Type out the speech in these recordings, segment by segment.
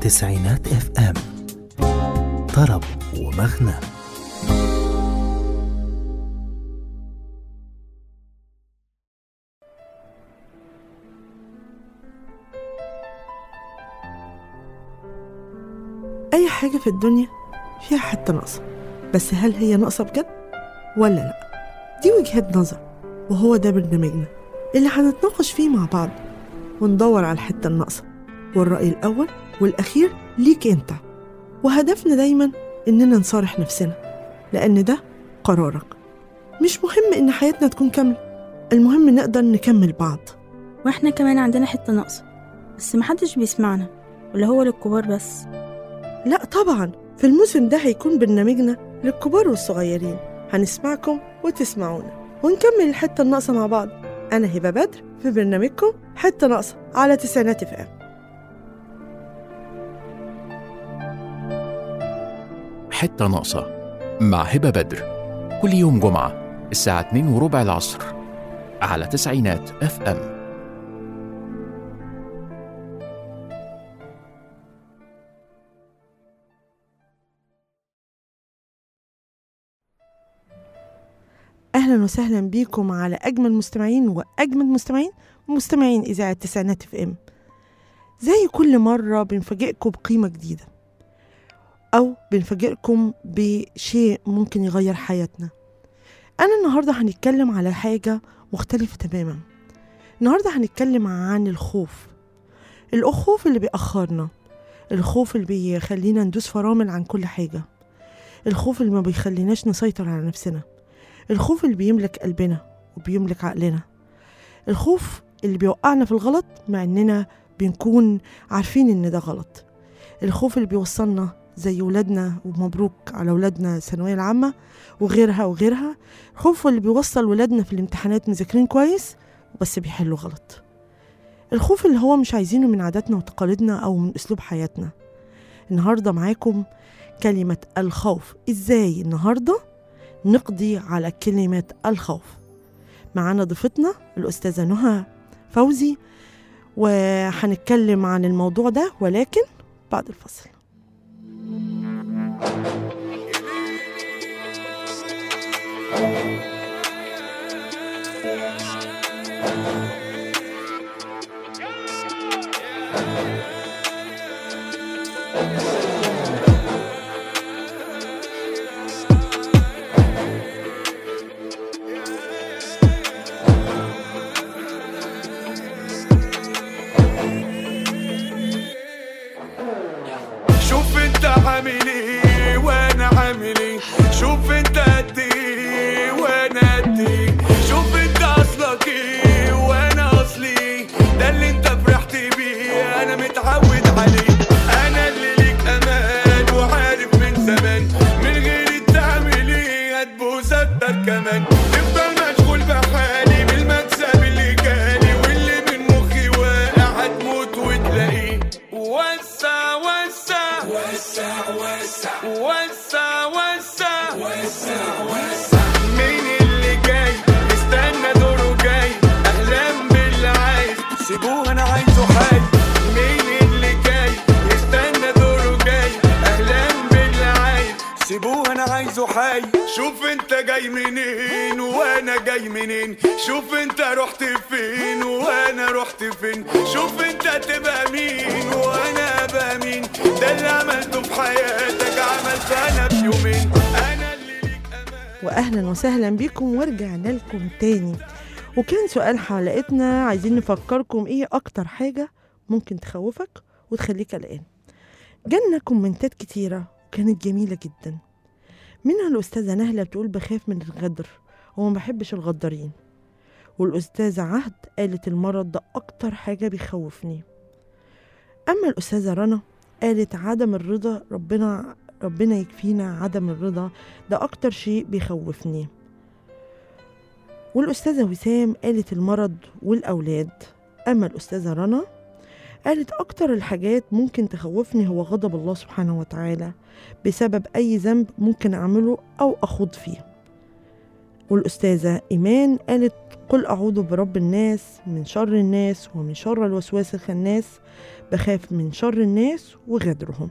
تسعينات اف ام طرب ومغنى أي حاجة في الدنيا فيها حتة ناقصة بس هل هي ناقصة بجد ولا لأ؟ دي وجهة نظر وهو ده برنامجنا اللي هنتناقش فيه مع بعض وندور على الحتة الناقصة والرأي الأول والأخير ليك أنت وهدفنا دايما إننا نصارح نفسنا لأن ده قرارك مش مهم إن حياتنا تكون كاملة المهم نقدر نكمل بعض واحنا كمان عندنا حتة ناقصة بس محدش بيسمعنا ولا هو للكبار بس لا طبعا في الموسم ده هيكون برنامجنا للكبار والصغيرين هنسمعكم وتسمعونا ونكمل الحتة الناقصة مع بعض أنا هبة بدر في برنامجكم حتة ناقصة على تسعينات اف ام حتة ناقصة مع هبة بدر كل يوم جمعة الساعة 2 وربع العصر على تسعينات اف ام أهلا وسهلا بيكم على أجمل مستمعين وأجمل مستمعين ومستمعين إذاعة تسعينات اف ام زي كل مرة بنفاجئكم بقيمة جديدة أو بنفاجئكم بشيء ممكن يغير حياتنا أنا النهاردة هنتكلم على حاجة مختلفة تماما النهاردة هنتكلم عن الخوف الخوف اللي بيأخرنا الخوف اللي بيخلينا ندوس فرامل عن كل حاجة الخوف اللي ما بيخليناش نسيطر على نفسنا الخوف اللي بيملك قلبنا وبيملك عقلنا الخوف اللي بيوقعنا في الغلط مع اننا بنكون عارفين ان ده غلط الخوف اللي بيوصلنا زي ولادنا ومبروك على ولادنا الثانوية العامة وغيرها وغيرها الخوف اللي بيوصل ولادنا في الامتحانات مذاكرين كويس بس بيحلوا غلط الخوف اللي هو مش عايزينه من عاداتنا وتقاليدنا أو من أسلوب حياتنا النهاردة معاكم كلمة الخوف إزاي النهاردة نقضي على كلمة الخوف معانا ضيفتنا الأستاذة نهى فوزي وهنتكلم عن الموضوع ده ولكن بعد الفصل شوف انت عامل ايه وانا عامل ايه شوف انت قد ايه وانا قد ايه شوف انت اصلك ايه وانا اصلي ايه ده اللي انت فرحت بيه انا متعود عليه انا اللي ليك امان وعارف من زمان من غير تعمل ايه هتبوس اكتر كمان تفضل مشغول بحالي بالمكسب اللي جالي واللي من مخي واقع هتموت وتلاقيه وسع وسع وسع وسع وسع وسع وسع وسع مين اللي جاي استنى دوره جاي اهلا باللي عايز سيبوه انا عايزه حي مين اللي جاي استنى دوره جاي اهلا باللي عايز سيبوه انا عايزه حي شوف انت جاي منين وانا جاي منين شوف انت رحت فين وانا رحت فين شوف انت تبقى مين وانا ابقى مين ده اللي عملته في حياتك عملته انا في يومين انا اللي ليك امان واهلا وسهلا بيكم ورجعنا لكم تاني وكان سؤال حلقتنا عايزين نفكركم ايه اكتر حاجة ممكن تخوفك وتخليك قلقان جالنا كومنتات كتيرة وكانت جميلة جدا منها الأستاذة نهلة بتقول بخاف من الغدر وما بحبش الغدارين والأستاذة عهد قالت المرض ده أكتر حاجة بيخوفني أما الأستاذة رنا قالت عدم الرضا ربنا ربنا يكفينا عدم الرضا ده أكتر شيء بيخوفني والأستاذة وسام قالت المرض والأولاد أما الأستاذة رنا قالت أكتر الحاجات ممكن تخوفني هو غضب الله سبحانه وتعالى بسبب أي ذنب ممكن أعمله أو أخوض فيه والأستاذة إيمان قالت قل أعوذ برب الناس من شر الناس ومن شر الوسواس الخناس بخاف من شر الناس وغدرهم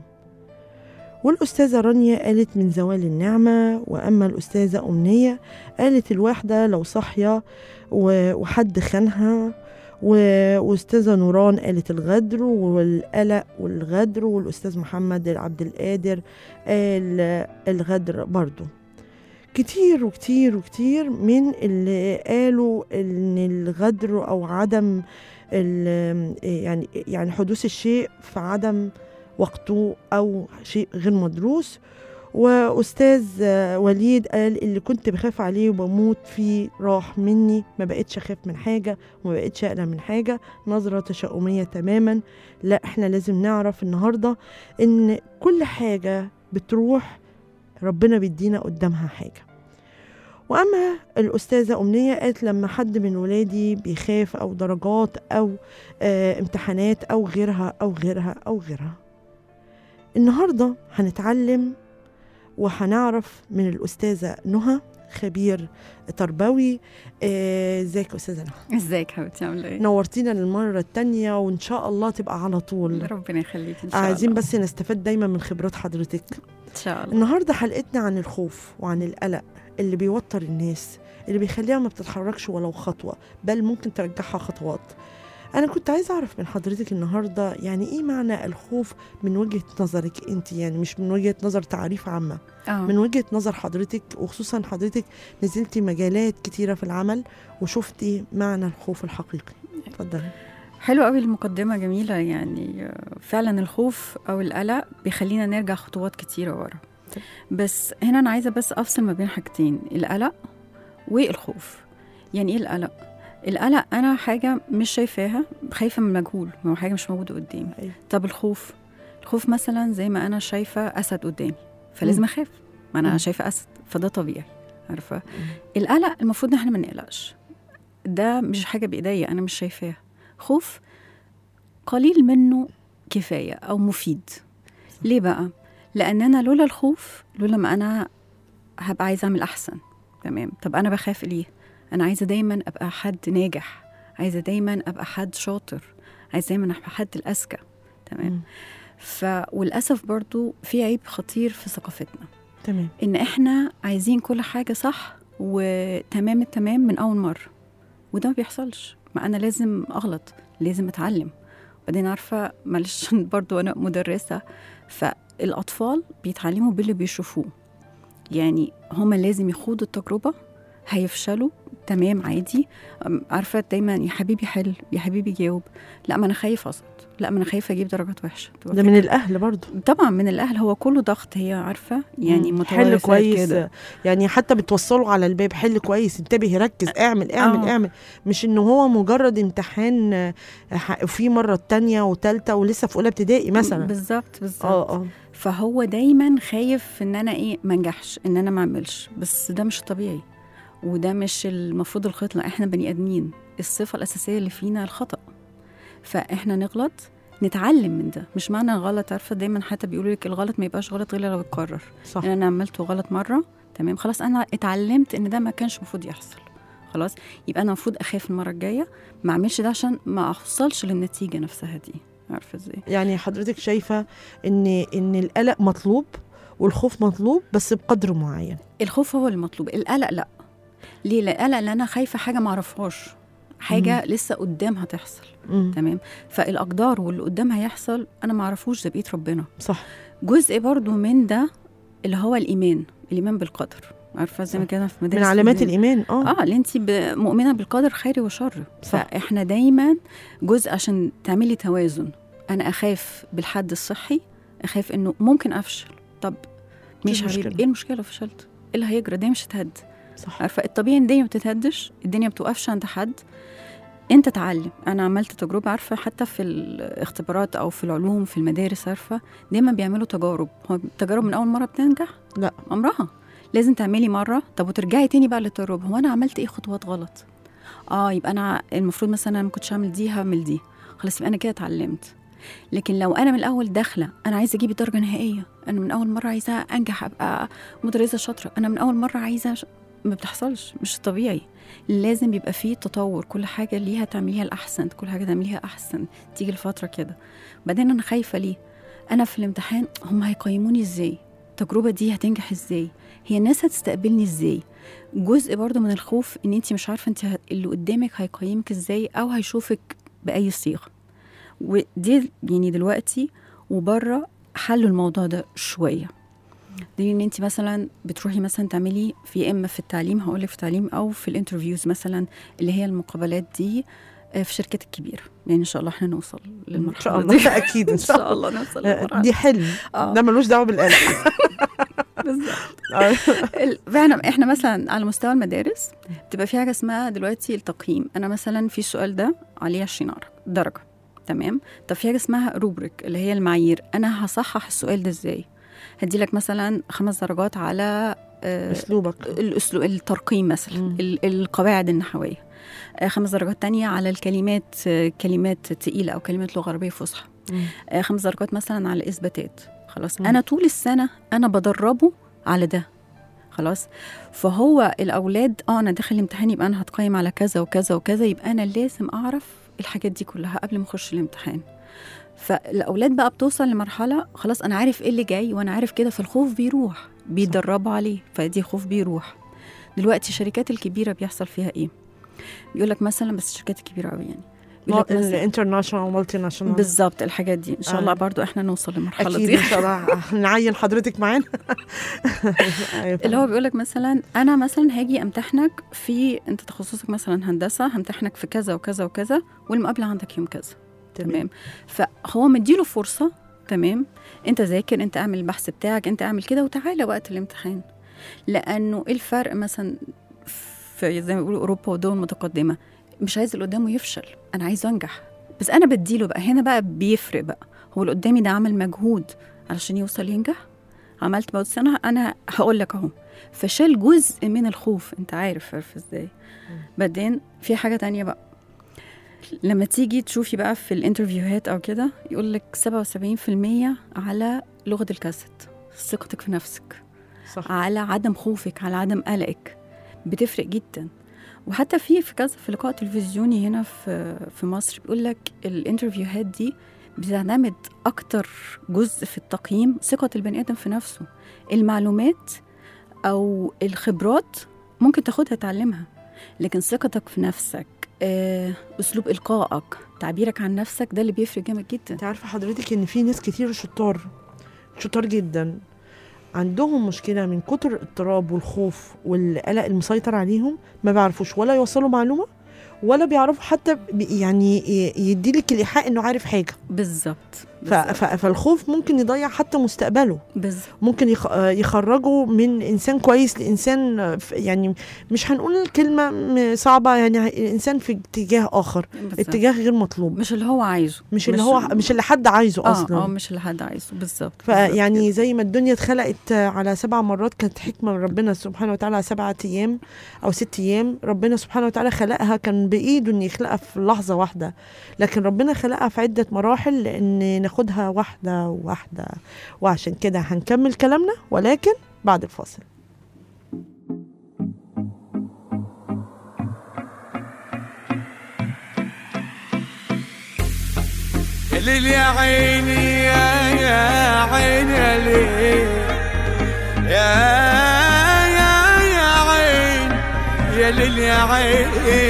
والأستاذة رانيا قالت من زوال النعمة وأما الأستاذة أمنية قالت الواحدة لو صاحية و- وحد خانها و- وأستاذة نوران قالت الغدر والقلق والغدر والأستاذ محمد عبد القادر قال الغدر برضو كتير وكتير وكتير من اللي قالوا ان الغدر او عدم ال- يعني يعني حدوث الشيء في عدم وقته او شيء غير مدروس واستاذ وليد قال اللي كنت بخاف عليه وبموت فيه راح مني ما بقتش اخاف من حاجه وما بقتش اقلق من حاجه نظره تشاؤميه تماما لا احنا لازم نعرف النهارده ان كل حاجه بتروح ربنا بيدينا قدامها حاجه واما الاستاذه امنيه قالت لما حد من ولادي بيخاف او درجات او آه امتحانات او غيرها او غيرها او غيرها النهارده هنتعلم وهنعرف من الاستاذه نهى خبير تربوي آه، ازيك يا استاذه نهى ازيك حبيبتي عامله ايه؟ نورتينا للمره التانية وان شاء الله تبقى على طول ربنا يخليك ان شاء عايزين الله بس نستفاد دايما من خبرات حضرتك ان شاء الله النهارده حلقتنا عن الخوف وعن القلق اللي بيوتر الناس اللي بيخليها ما بتتحركش ولو خطوه بل ممكن ترجعها خطوات انا كنت عايزه اعرف من حضرتك النهارده يعني ايه معنى الخوف من وجهه نظرك انت يعني مش من وجهه نظر تعريف عامه اه من وجهه نظر حضرتك وخصوصا حضرتك نزلتي مجالات كتيره في العمل وشفتي معنى الخوف الحقيقي اتفضلي حلو قوي المقدمه جميله يعني آه، فعلا الخوف او القلق بيخلينا نرجع خطوات كتيره ورا بس هنا انا عايزه بس افصل ما بين حاجتين القلق والخوف يعني ايه القلق القلق انا حاجه مش شايفاها خايفه من المجهول هو حاجه مش موجوده قدامي أيوة. طب الخوف الخوف مثلا زي ما انا شايفه اسد قدامي فلازم مم. اخاف ما انا مم. شايفه اسد فده طبيعي عارفه القلق المفروض ان احنا ما نقلقش ده مش حاجه بايديا انا مش شايفاها خوف قليل منه كفايه او مفيد ليه بقى لان انا لولا الخوف لولا ما انا هبقى عايزه اعمل احسن تمام طب انا بخاف ليه انا عايزه دايما ابقى حد ناجح عايزه دايما ابقى حد شاطر عايزه دايما ابقى حد الاذكى تمام مم. ف وللاسف برضو في عيب خطير في ثقافتنا تمام ان احنا عايزين كل حاجه صح وتمام التمام من اول مره وده ما بيحصلش ما انا لازم اغلط لازم اتعلم بعدين عارفه معلش برضو انا مدرسه فالاطفال بيتعلموا باللي بيشوفوه يعني هما لازم يخوضوا التجربه هيفشلوا تمام عادي أم، عارفه دايما يا حبيبي حل يا حبيبي جاوب لا ما انا خايف اسقط لا ما انا خايفه اجيب درجات وحشه تبقى ده من الاهل برضو طبعا من الاهل هو كله ضغط هي عارفه يعني مم. متوارثة حل كويس كده. يعني حتى بتوصله على الباب حل كويس انتبه ركز اعمل اعمل آه. اعمل مش ان هو مجرد امتحان آه، ح- وفي مره تانية وتالتة ولسه في اولى ابتدائي مثلا بالظبط بالظبط اه اه فهو دايما خايف ان انا ايه ما انجحش ان انا ما اعملش بس ده مش طبيعي وده مش المفروض الخطة احنا بني ادمين الصفه الاساسيه اللي فينا الخطا فاحنا نغلط نتعلم من ده مش معنى غلط عارفه دايما حتى بيقولوا لك الغلط ما يبقاش غلط غير لو اتكرر صح يعني انا عملته غلط مره تمام خلاص انا اتعلمت ان ده ما كانش المفروض يحصل خلاص يبقى انا المفروض اخاف المره الجايه ما اعملش ده عشان ما اوصلش للنتيجه نفسها دي عارفه ازاي يعني حضرتك شايفه ان ان القلق مطلوب والخوف مطلوب بس بقدر معين الخوف هو المطلوب القلق لا ليه لا القلق لان انا خايفه حاجه ما اعرفهاش حاجه مم. لسه قدام هتحصل مم. تمام فالاقدار واللي قدام هيحصل انا ما اعرفوش ده بايد ربنا صح جزء برضو من ده اللي هو الايمان الايمان بالقدر عارفه زي ما صح. كده في مدارس من علامات الدين. الايمان اه اه اللي انت ب- مؤمنه بالقدر خيري وشر صح. فاحنا دايما جزء عشان تعملي توازن انا اخاف بالحد الصحي اخاف انه ممكن افشل طب مش المشكلة؟ حبيبي ايه المشكله لو فشلت ايه اللي هيجرى دي مش هتهد صح عارفه الطبيعي ان الدنيا ما بتتهدش الدنيا ما بتوقفش عند حد انت تعلم انا عملت تجربه عارفه حتى في الاختبارات او في العلوم في المدارس عارفه دايما بيعملوا تجارب هو التجارب من اول مره بتنجح لا. عمرها لازم تعملي مره طب وترجعي تاني بقى للتجربه هو انا عملت ايه خطوات غلط اه يبقى انا المفروض مثلا انا ما كنتش اعمل دي هعمل دي خلاص يبقى انا كده اتعلمت لكن لو انا من الاول داخله انا عايزه اجيب الدرجه النهائيه انا من اول مره عايزه انجح ابقى مدرسه شاطره انا من اول مره عايزه ش... ما بتحصلش مش طبيعي لازم يبقى فيه تطور كل حاجه ليها تعمليها الاحسن كل حاجه تعمليها احسن تيجي الفتره كده بعدين انا خايفه ليه انا في الامتحان هم هيقيموني ازاي التجربه دي هتنجح ازاي هي الناس هتستقبلني ازاي جزء برضه من الخوف ان انت مش عارفه انت اللي قدامك هيقيمك ازاي او هيشوفك باي صيغه ودي يعني دلوقتي وبره حلوا الموضوع ده شويه دي ان انت مثلا بتروحي مثلا تعملي في اما في التعليم هقول لك في التعليم او في الانترفيوز مثلا اللي هي المقابلات دي آه، في الشركات الكبيره يعني ان شاء الله احنا نوصل للمرحله ان شاء دي الله اكيد ان ان شاء شاء الله الله نوصل آه، للمرحله دي حلم آه. ده ملوش دعوه بالقلق بالظبط آه. ال- فعلا احنا مثلا على مستوى المدارس بتبقى في حاجه اسمها دلوقتي التقييم انا مثلا في السؤال ده عليه 20 در- درجه تمام طب في حاجه اسمها روبريك اللي هي المعايير انا هصحح السؤال ده ازاي هدي لك مثلا خمس درجات على آه، اسلوبك الاسلوب الترقيم مثلا مم. ال- القواعد النحويه آه، خمس درجات تانية على الكلمات آه، كلمات تقيلة أو كلمات لغة عربية فصحى مم. آه، خمس درجات مثلا على الإثباتات خلاص مم. أنا طول السنة أنا بدربه على ده خلاص فهو الأولاد اه أنا داخل الامتحان يبقى أنا هتقيم على كذا وكذا وكذا يبقى أنا لازم أعرف الحاجات دي كلها قبل ما أخش الامتحان فالأولاد بقى بتوصل لمرحلة خلاص أنا عارف إيه اللي جاي وأنا عارف كده فالخوف بيروح بيتدربوا عليه فدي خوف بيروح دلوقتي الشركات الكبيرة بيحصل فيها إيه؟ بيقول لك مثلا بس الشركات الكبيرة قوي يعني بيقول لك مثلا الانترناشونال مالتي ناشونال بالظبط الحاجات دي ان شاء آه. الله برضو احنا نوصل للمرحله اكيد دي ان شاء الله نعين حضرتك معانا أيوة اللي هو بيقول لك مثلا انا مثلا هاجي امتحنك في انت تخصصك مثلا هندسه همتحنك في كذا وكذا وكذا والمقابله عندك يوم كذا تمام فهو مديله فرصه تمام انت ذاكر انت اعمل البحث بتاعك انت اعمل كده وتعالى وقت الامتحان لانه ايه الفرق مثلا في زي ما بيقولوا اوروبا ودول متقدمه مش عايز اللي قدامه يفشل انا عايزه انجح بس انا بديله بقى هنا بقى بيفرق بقى هو اللي قدامي ده عمل مجهود علشان يوصل ينجح عملت بس انا انا هقول لك اهو فشال جزء من الخوف انت عارف عارف ازاي بعدين في حاجه تانية بقى لما تيجي تشوفي بقى في الانترفيوهات او كده يقول لك 77% على لغه الكاسيت ثقتك في نفسك صح على عدم خوفك على عدم قلقك بتفرق جدا وحتى في في كذا في لقاء تلفزيوني هنا في في مصر بيقول لك الانترفيوهات دي بتعتمد اكتر جزء في التقييم ثقه البني ادم في نفسه المعلومات او الخبرات ممكن تاخدها تعلمها لكن ثقتك في نفسك آه، اسلوب القائك تعبيرك عن نفسك ده اللي بيفرق جامد جدا انت عارفه حضرتك ان في ناس كتير شطار شطار جدا عندهم مشكله من كتر الاضطراب والخوف والقلق المسيطر عليهم ما بيعرفوش ولا يوصلوا معلومه ولا بيعرفوا حتى ب- يعني ي- يديلك الايحاء انه عارف حاجه بالظبط ف- ف- فالخوف ممكن يضيع حتى مستقبله بالظبط ممكن يخ- آه يخرجه من انسان كويس لانسان آه، ف- يعني مش هنقول كلمه م- صعبه يعني انسان في اتجاه اخر بالظبط. اتجاه غير مطلوب مش اللي هو عايزه مش اللي هو مش اللي حد عايزه اه اصلا اه مش اللي حد عايزه بالظبط بالظبط فيعني كده. زي ما الدنيا اتخلقت على سبع مرات كانت حكمة من ربنا سبحانه وتعالى على سبعة أيام أو ست أيام ربنا سبحانه وتعالى خلقها كان بإيده إن يخلقها في لحظة واحدة لكن ربنا خلقها في عدة مراحل لأن ناخدها واحدة واحدة وعشان كده هنكمل كلامنا ولكن بعد الفاصل يا ليل يا عيني يا يا عيني يا ليل يا يا يا عين يا ليل يا عين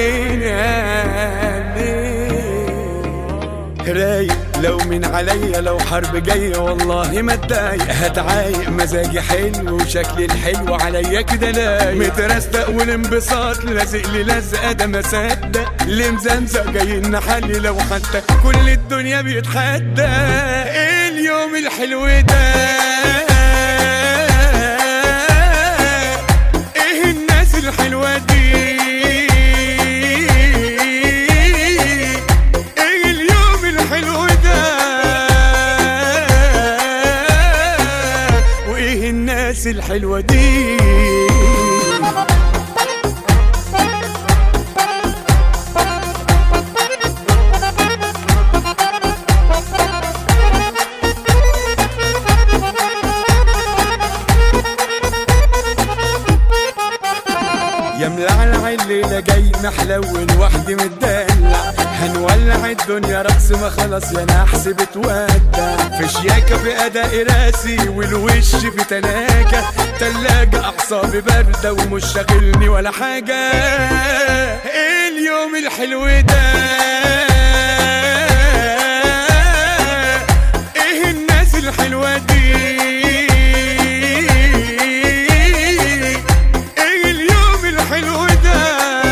يا ليل رايق لو من عليا لو حرب جاية والله ما اتضايق هتعايق مزاجي حلو وشكلي الحلو عليا كده لايق مترستق والانبساط لازق لي لزقة ده ما صدق اللي مزمزق جاي نحلي لو حتى كل الدنيا بيتحدى ايه اليوم الحلو ده ايه الناس الحلوة دي ايه اليوم الحلو ده وايه الناس الحلوة دي محلون وحدي متدلع هنولع الدنيا رقص ما خلاص يا نحس بتودع في شياكة في أداء راسي والوش في تلاجة تلاجة أعصابي باردة ومش شاغلني ولا حاجة اليوم الحلو ده ايه الناس الحلوة دي ايه اليوم الحلو ده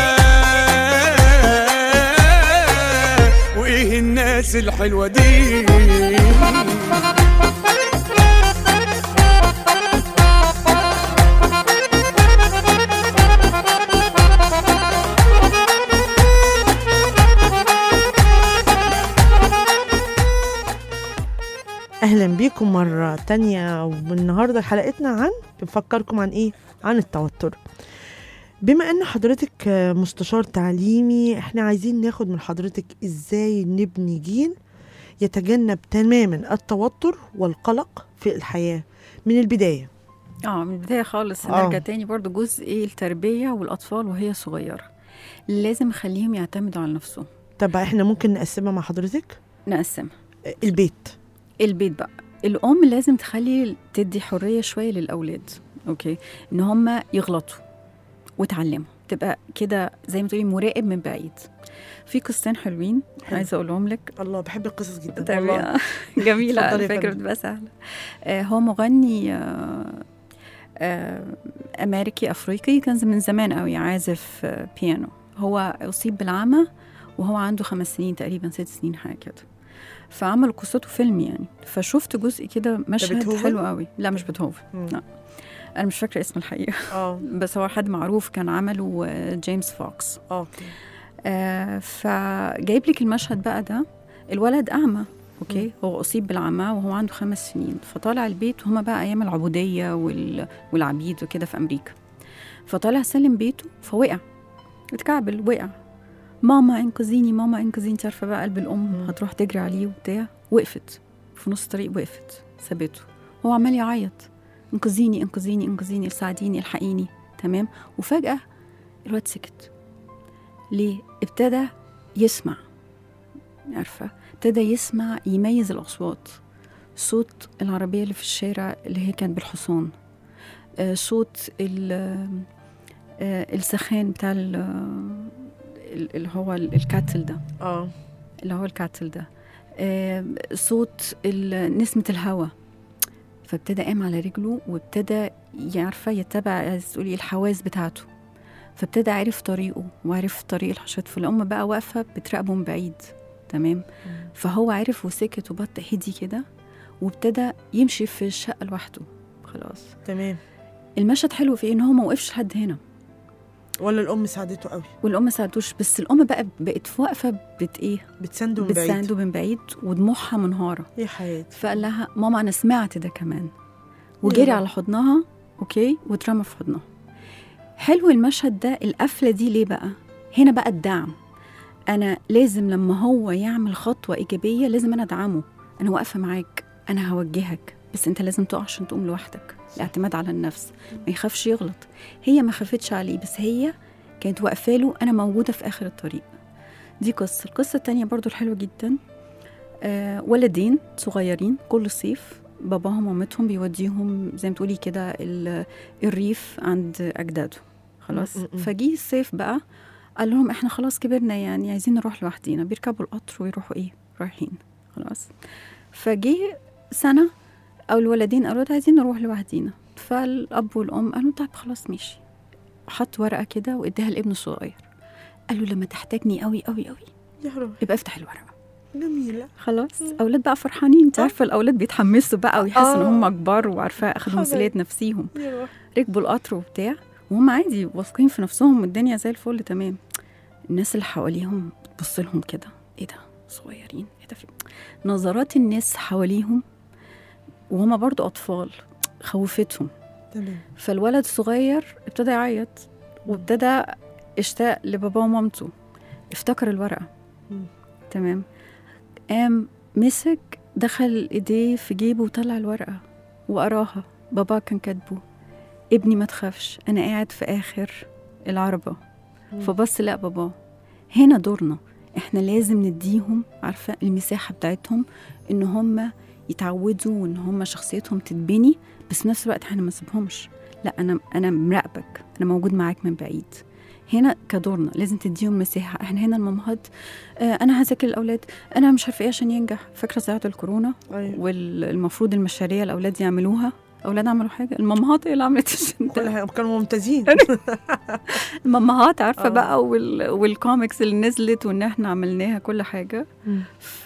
وايه الناس الحلوة دي اهلا بيكم مرة تانية والنهاردة حلقتنا عن بنفكركم عن ايه عن التوتر بما ان حضرتك آه، مستشار تعليمي احنا عايزين ناخد من حضرتك ازاي نبني جيل يتجنب تماما التوتر والقلق في الحياة من البداية اه من البدايه خالص آه. هنرجع تاني برضو جزء ايه التربيه والاطفال وهي صغيره لازم نخليهم يعتمدوا على نفسهم طب احنا ممكن نقسمها مع حضرتك نقسم آه، البيت البيت بقى الام لازم تخلي تدي حريه شويه للاولاد اوكي ان هم يغلطوا وتعلموا تبقى كده زي ما تقولي مراقب من بعيد في قصتين حلوين حلو. عايزه اقولهم لك الله بحب القصص جدا والله تمام جميلة اتفضلي على يا فكرة فندم. بتبقى سهلة آه هو مغني آه آه أمريكي أفريقي كان من زمان قوي عازف آه بيانو هو أصيب بالعمى وهو عنده خمس سنين تقريبا ست سنين حاجة كده فعملوا قصته فيلم يعني فشفت جزء كده مشهد بيتهوفن؟ حلو قوي لا مش بيتهوفن مم. لا. أنا مش فاكرة اسم الحقيقة اه بس هو حد معروف كان عمله آه، جيمس فوكس اوكي آه فجايب لك المشهد بقى ده الولد أعمى أوكي هو أصيب بالعمى وهو عنده خمس سنين فطالع البيت وهما بقى أيام العبودية وال... والعبيد وكده في أمريكا فطالع سلم بيته فوقع اتكعبل وقع ماما انقذيني ماما انقذيني انت عارفه بقى قلب الام مم. هتروح تجري عليه وبتاع وقفت في نص الطريق وقفت سابته هو عمال يعيط انقذيني انقذيني انقذيني ساعديني الحقيني تمام وفجاه الواد سكت ليه ابتدى يسمع عارفه ابتدى يسمع يميز الاصوات صوت العربيه اللي في الشارع اللي هي كانت بالحصان آه، صوت ال- آه، السخان بتاع ال- ال- اللي هو ال- الكاتل ده اه اللي هو الكاتل ده آه، صوت ال- نسمة الهواء فابتدى قام على رجله وابتدى يعرفه يتبع عايز تقولي الحواس بتاعته فابتدى عرف طريقه وعرف طريق الحشرات فالأم بقى واقفة بتراقبه من بعيد تمام فهو عرف وسكت وبط هدي كده وابتدى يمشي في الشقة لوحده خلاص تمام المشهد حلو في إيه؟ ان هو ما وقفش لحد هنا ولا الام ساعدته قوي والام ما ساعدوش بس الام بقى بقت واقفه بت ايه بتسنده من بعيد بتساعده من بعيد ودموعها منهاره يا حياتي فقال لها ماما انا سمعت ده كمان وجري يلا. على حضنها اوكي واترمى في حضنها حلو المشهد ده القفله دي ليه بقى هنا بقى الدعم انا لازم لما هو يعمل خطوه ايجابيه لازم انا ادعمه انا واقفه معاك انا هوجهك بس انت لازم تقع عشان تقوم لوحدك الاعتماد على النفس ما يخافش يغلط هي ما خافتش عليه بس هي كانت واقفه له انا موجوده في اخر الطريق دي قصه القصه التانية برضو الحلوه جدا آه ولدين صغيرين كل صيف باباهم ومامتهم بيوديهم زي ما تقولي كده ال- الريف عند اجداده خلاص م- م- م. فجي الصيف بقى قال لهم احنا خلاص كبرنا يعني عايزين نروح لوحدينا بيركبوا القطر ويروحوا ايه رايحين خلاص فجي سنه او الولدين قالوا ده عايزين نروح لوحدينا فالاب والام قالوا طيب خلاص ماشي حط ورقه كده واداها لابنه الصغير قال له لما تحتاجني قوي قوي قوي يا روحي يبقى افتح الورقه جميلة خلاص اولاد بقى فرحانين انت عارفه الاولاد بيتحمسوا بقى ويحسوا ان آه. هم كبار وعارفه اخدوا حبايب. مسؤوليه نفسيهم يا روحي ركبوا القطر وبتاع وهم عادي واثقين في نفسهم والدنيا زي الفل تمام الناس اللي حواليهم بتبص لهم كده ايه ده صغيرين ايه ده في نظرات الناس حواليهم وهما برضو اطفال خوفتهم تمام فالولد الصغير ابتدى يعيط وابتدى اشتاق لباباه ومامته افتكر الورقة مم. تمام قام مسك دخل ايديه في جيبه وطلع الورقة وقراها بابا كان كاتبه ابني ما تخافش انا قاعد في اخر العربة فبص لا بابا هنا دورنا احنا لازم نديهم عارفه المساحه بتاعتهم ان هم يتعودوا وان هم شخصيتهم تتبني بس في نفس الوقت احنا ما نسيبهمش لا انا انا مراقبك انا موجود معاك من بعيد هنا كدورنا لازم تديهم مساحه احنا هنا المامهات آه انا هذاكر الاولاد انا مش عارفه ايه عشان ينجح فاكره ساعه الكورونا أيوة. والمفروض المشاريع الاولاد يعملوها اولاد عملوا حاجه المامهات هي اللي عملت عشان كل حاجة كانوا ممتازين المامهات عارفه آه. بقى وال... والكوميكس اللي نزلت وان احنا عملناها كل حاجه مم. ف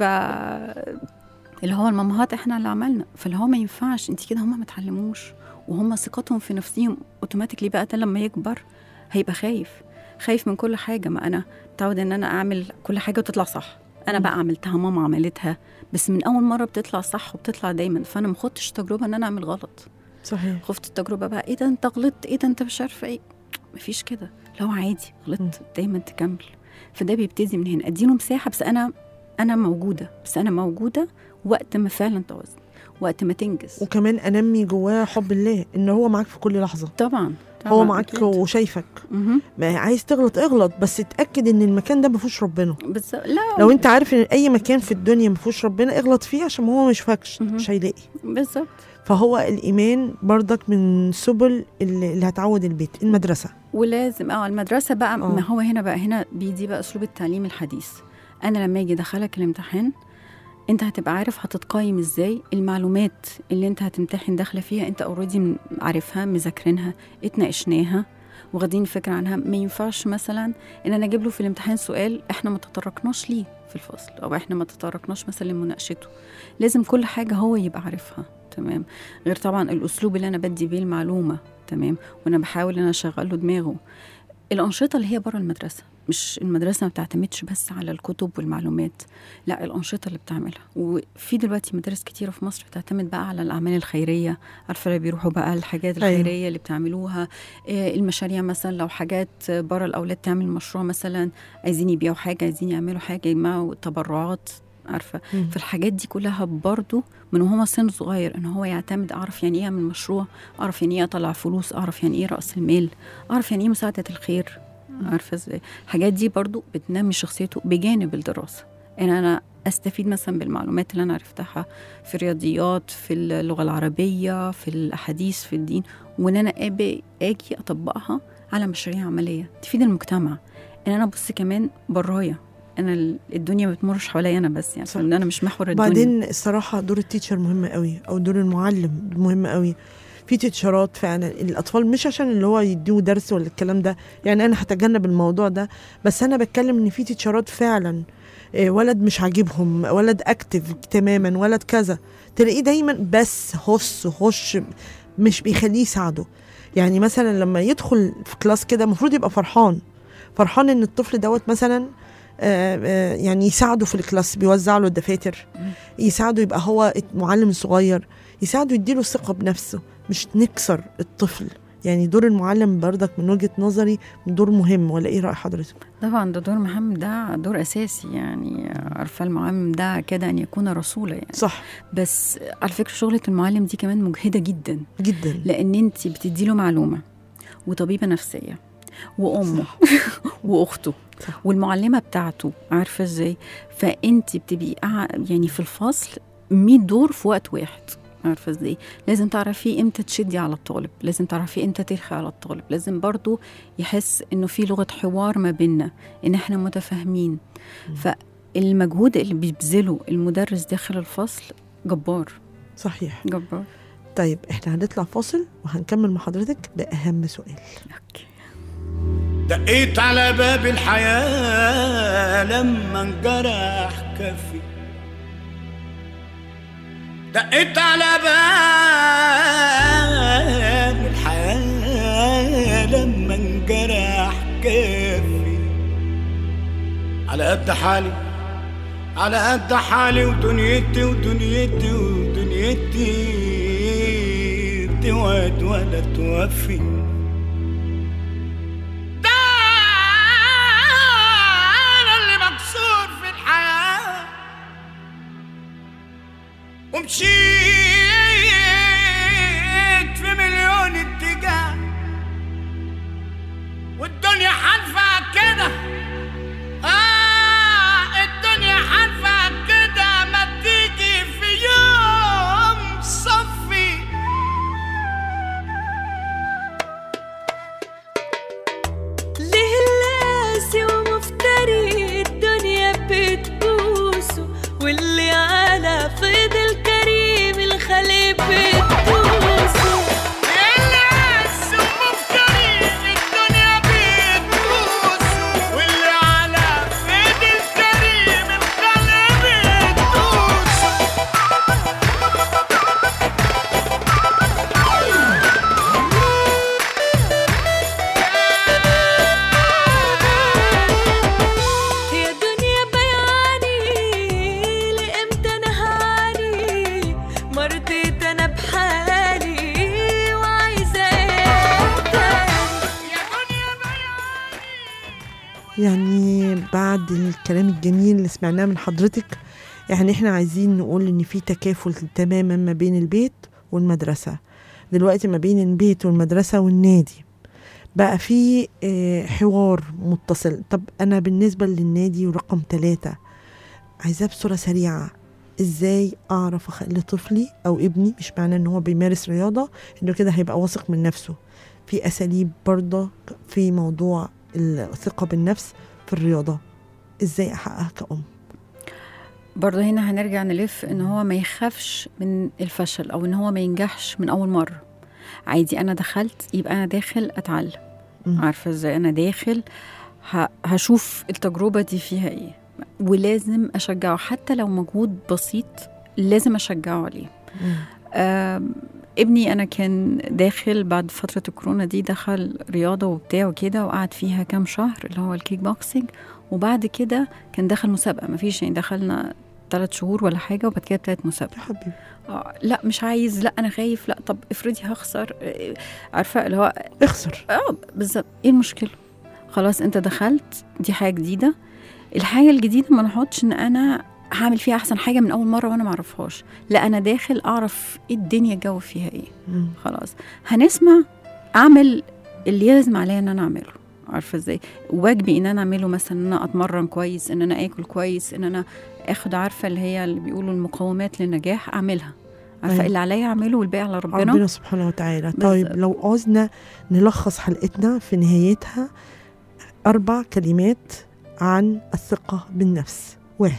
اللي هو المامهات احنا اللي عملنا فاللي هو ما ينفعش انت كده هم ما اتعلموش وهم ثقتهم في نفسهم اوتوماتيكلي بقى ده لما يكبر هيبقى خايف خايف من كل حاجه ما انا متعود ان انا اعمل كل حاجه وتطلع صح انا بقى عملتها ماما عملتها بس من اول مره بتطلع صح وبتطلع دايما فانا ما خدتش تجربه ان انا اعمل غلط صحيح خفت التجربه بقى ايه ده انت غلطت ايه ده انت مش عارفه ايه مفيش كده لو عادي غلطت دايما تكمل فده بيبتدي من هنا اديله مساحه بس انا انا موجوده بس انا موجوده وقت ما فعلا توازن وقت ما تنجز وكمان انمي جواه حب الله ان هو معاك في كل لحظه طبعا هو طبعاً معاك أكيد. وشايفك مهم. ما عايز تغلط اغلط بس اتاكد ان المكان ده ما فيهوش ربنا بس لا لو انت عارف ان اي مكان في الدنيا ما فيهوش ربنا اغلط فيه عشان هو ما يشوفكش مهم. مش هيلاقي بالظبط فهو الايمان برضك من سبل اللي, اللي هتعود البيت المدرسه ولازم اه المدرسه بقى آه. ما هو هنا بقى هنا بيدي بقى اسلوب التعليم الحديث انا لما اجي ادخلك الامتحان انت هتبقى عارف هتتقيم ازاي المعلومات اللي انت هتمتحن داخله فيها انت اوريدي عارفها مذاكرينها اتناقشناها واخدين فكره عنها ما ينفعش مثلا ان انا اجيب له في الامتحان سؤال احنا ما تطرقناش ليه في الفصل او احنا ما تطرقناش مثلا لمناقشته لازم كل حاجه هو يبقى عارفها تمام غير طبعا الاسلوب اللي انا بدي بيه المعلومه تمام وانا بحاول ان انا اشغل له دماغه الانشطه اللي هي بره المدرسه مش المدرسه ما بتعتمدش بس على الكتب والمعلومات لا الانشطه اللي بتعملها وفي دلوقتي مدارس كتيره في مصر بتعتمد بقى على الاعمال الخيريه عارفه اللي بيروحوا بقى الحاجات أيوة. الخيريه اللي بتعملوها آه، المشاريع مثلا لو حاجات بره الاولاد تعمل مشروع مثلا عايزين يبيعوا حاجه عايزين يعملوا حاجه يجمعوا تبرعات عارفه مم. فالحاجات دي كلها برضو من وهو سن صغير ان هو يعتمد اعرف يعني ايه اعمل مشروع اعرف يعني ايه اطلع فلوس اعرف يعني ايه راس المال اعرف يعني ايه مساعده الخير عارفه ازاي الحاجات دي برضو بتنمي شخصيته بجانب الدراسه ان انا استفيد مثلا بالمعلومات اللي انا عرفتها في الرياضيات في اللغه العربيه في الاحاديث في الدين وان انا أبي اجي اطبقها على مشاريع عمليه تفيد المجتمع ان انا ابص كمان برايا انا ال- الدنيا ما بتمرش حواليا انا بس يعني صح. ان انا مش محور الدنيا بعدين الصراحه دور التيتشر مهم قوي او دور المعلم مهم قوي في تيتشرات فعلا الاطفال مش عشان اللي هو يديه درس ولا الكلام ده يعني انا هتجنب الموضوع ده بس انا بتكلم ان في تيتشرات فعلا إيه، ولد مش عاجبهم ولد اكتف تماما ولد كذا تلاقيه دايما بس هص هش مش بيخليه يساعده يعني مثلا لما يدخل في كلاس كده المفروض يبقى فرحان فرحان ان الطفل دوت مثلا آه، آه، يعني يساعده في الكلاس بيوزع له الدفاتر يساعده يبقى هو معلم صغير يساعده يديله ثقة بنفسه مش نكسر الطفل يعني دور المعلم بردك من وجهة نظري دور مهم ولا ايه رأي حضرتك؟ طبعا ده دور محمد ده دور اساسي يعني عارفه المعلم ده كده ان يكون رسولا يعني صح بس على فكره شغله المعلم دي كمان مجهده جدا جدا لان انت بتدي له معلومه وطبيبه نفسيه وامه واخته صح. والمعلمه بتاعته عارفه ازاي فانت بتبقي قاع- يعني في الفصل 100 دور في وقت واحد عارفه ازاي لازم تعرفي امتى تشدي على الطالب لازم تعرفي امتى ترخي على الطالب لازم برضو يحس انه في لغه حوار ما بيننا ان احنا متفاهمين فالمجهود اللي بيبذله المدرس داخل الفصل جبار صحيح جبار طيب احنا هنطلع فاصل وهنكمل مع حضرتك بأهم سؤال اوكي دقيت على باب الحياة لما انجرح كفي دقيت على باب الحياة لما انجرح كفي على قد حالي على قد حالي ودنيتي ودنيتي ودنيتي بتوعد ولا توفي ده انا اللي مكسور في الحياة ومشيت في مليون اتجاه والدنيا حالفة كده آه الدنيا حالفة كده ما تيجي في يوم صفي ليه اللاسي ومفتري الدنيا بتبوسه واللي على فيض الكريم الخلي بتبوسه الناس ومفترين الدنيا بتبوس واللي على ايد الكريم الخلق بتبوس يا دنيا بياني لامتى انا هاني مرضيت انا بحالي وعايزه ايه تاني يا دنيا بياني يعني بعد الكلام الجميل اللي سمعناه من حضرتك يعني احنا عايزين نقول ان في تكافل تماما ما بين البيت والمدرسة دلوقتي ما بين البيت والمدرسة والنادي بقى في آه، حوار متصل طب انا بالنسبة للنادي ورقم ثلاثة عايزاه بصورة سريعة ازاي اعرف اخلي طفلي او ابني مش معنى ان هو بيمارس رياضة انه كده هيبقى واثق من نفسه في اساليب برضه في موضوع الثقة بالنفس في الرياضة ازاي احققها كأم برضه هنا هنرجع نلف ان هو ما يخافش من الفشل او ان هو ما ينجحش من اول مره عادي انا دخلت يبقى انا داخل اتعلم مم. عارفه ازاي انا داخل ه- هشوف التجربه دي فيها ايه ولازم اشجعه حتى لو مجهود بسيط لازم اشجعه عليه مم. آم، ابني انا كان داخل بعد فتره الكورونا دي دخل رياضه وبتاع وكده وقعد فيها كام شهر اللي هو الكيك بوكسينج وبعد كده كان دخل مسابقه مفيش يعني دخلنا ثلاث شهور ولا حاجه وبعد كده ابتدت مسابقه يا حبيبي آه لا مش عايز لا انا خايف لا طب افرضي هخسر آه، عارفه اللي هو اخسر اه بالظبط ايه المشكله خلاص انت دخلت دي حاجه جديده الحاجه الجديده ما نحطش ان انا هعمل فيها احسن حاجه من اول مره وانا ما اعرفهاش لا انا داخل اعرف ايه الدنيا الجو فيها ايه مم. خلاص هنسمع اعمل اللي لازم عليا ان انا اعمله عارفه ازاي واجبي ان انا اعمله مثلا ان انا اتمرن كويس ان انا اكل كويس ان انا اخد عارفه اللي هي اللي بيقولوا المقومات للنجاح اعملها عارفه أيوة. اللي عليا اعمله والباقي على ربنا, ربنا سبحانه وتعالى طيب بالظبط. لو عوزنا نلخص حلقتنا في نهايتها أربع كلمات عن الثقة بالنفس واحد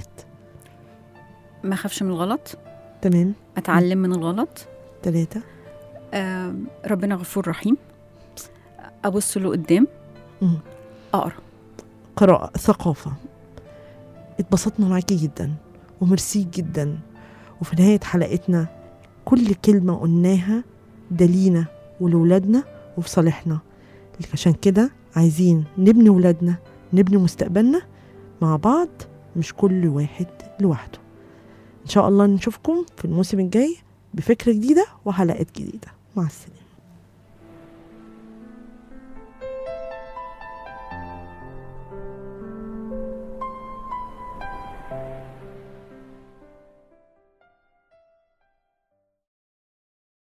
ما اخافش من الغلط تمام اتعلم من الغلط ثلاثة آم، ربنا غفور رحيم ابص له قدام مم. اقرا قراءة ثقافة اتبسطنا معاكي جدا وميرسي جدا وفي نهاية حلقتنا كل كلمة قلناها دلينا ولولادنا وفي صالحنا عشان كده عايزين نبني ولادنا نبني مستقبلنا مع بعض مش كل واحد لوحده إن شاء الله نشوفكم في الموسم الجاي بفكرة جديدة وحلقات جديدة مع السلامة